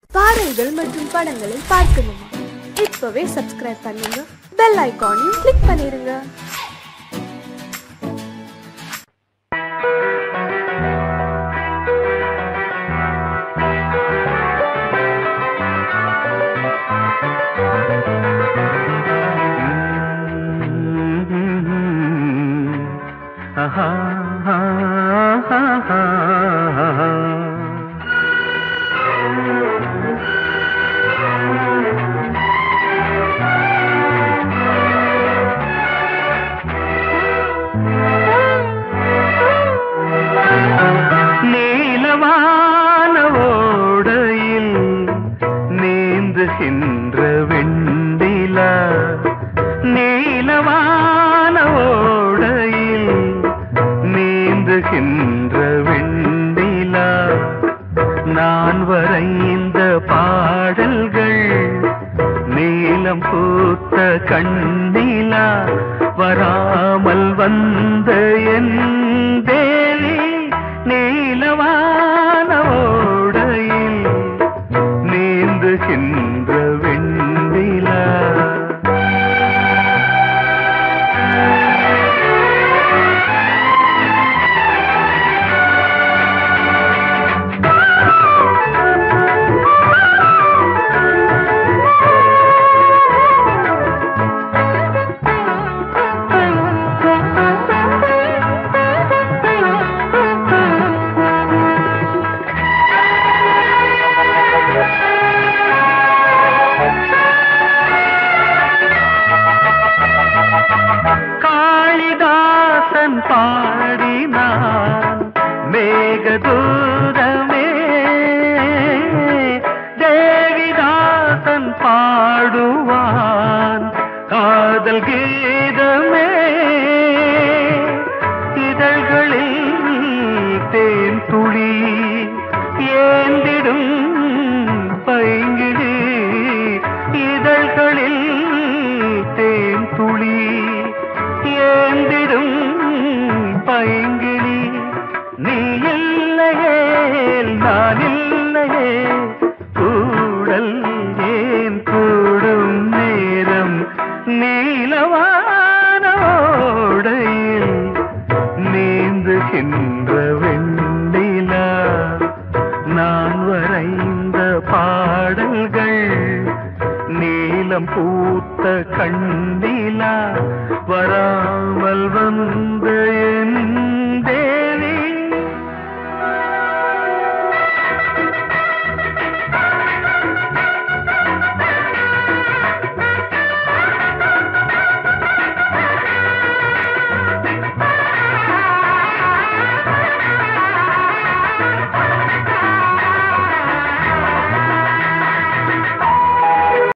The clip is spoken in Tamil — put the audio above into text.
பாடல்கள் மற்றும் படங்களை பார்க்கணுமா இப்பவே சப்ஸ்கிரைப் பண்ணுங்க பெல் ஐகானையும் கிளிக் பண்ணிருங்க நீலவான ஓடையில் நீந்துகின்ற வெண்டிலா நீலவான ஓடையில் நீந்துகின்ற வெண்டிலா நான் வரைந்த பாடல்கள் நீலம் பூத்த கண்ணிலா வராமல் வந்த என் தேவி நீலவான ஓடையில் நீந்துகின்ற வெண்ணிலா காளிதாசன் பாடினான் மேகதூதமே தேவிதாசன் பாடுவான் காதல் கீதமே இதழ்களில் தேன் துளி ஏந்திடும் பைங்கிழி இதழ்களில் தேன் துளி ஏந்திடும் பைங்கிழி நீ இல்லையே நான் இல்லையே கூடல் ஏன் கூடும் நேரம் நீலவானோடையில் நீந்துகின்ற வெண்ணிலா நான் வரைந்த பாடல்கள் நீலம் பூத்த கண்ணிலா வராமல் வந்த என்